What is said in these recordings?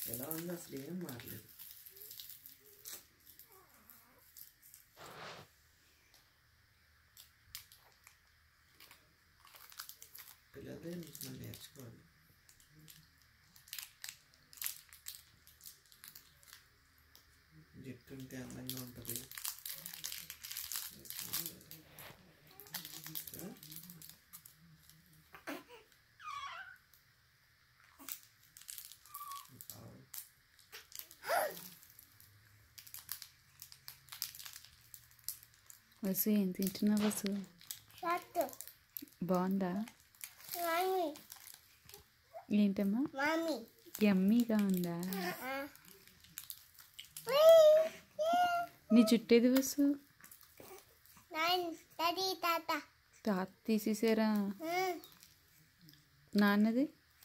ఎలా ఉంది అసలు ఏం మారలేదు పిల్లలే నుంచి మనం నేర్చుకోవాలి జుట్టు ఉంటే అందంగా ఉంటుంది కదా? అవును. వసు ఏం తింటున్నావు వసు షర్ట్ బాగుందా మమ్మీ ఏంటమ్మా మమ్మీ యమ్మీగా ఉందా ఆ. నీ జుట్టేది వసు నైన్ డాడీ తాత తాత తీసేసారా ఉమ్. నాన్నది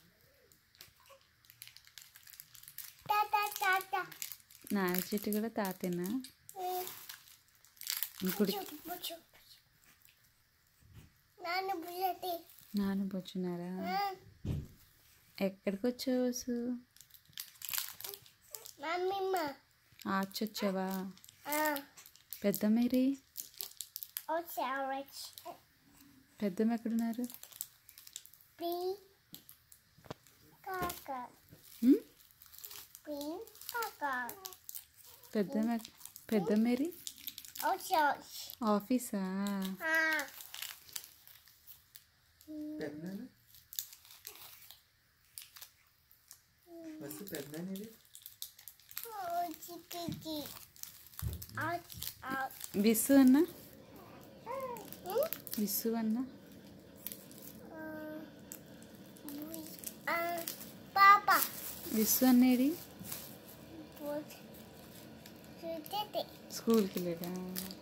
తాత తాత నాన్న చెట్టు కూడా తాతేనా ఉమ్. ఇప్పుడు బుచ్చు, బుచ్చు. నాన్న బుల్లటి నాన్న కూర్చున్నారా ఎక్కడికి వచ్చావు వసు మమ్మీమ్మ ఆర్చ్ వచ్చావా ఆ. పెద్ద మేరీ వచ్చారచ్ పెద్దమ్మ ఎక్కడున్నారు పీ కాక ఉమ్? పీ కాక పెద్దమ్మ ఎక్- పెద్ద మేరీ వచ్చాచ్ ఆఫీసా ఆ. పెద్దనాన్న బస్సు పెద్దనాన్నది ఓ చిక్కి అవుట్ అవుట్ విసు అన్న విసు అన్న పాప విసు అన్నేడి పోతే చూస్తే స్కూల్కి వెళ్ళాడా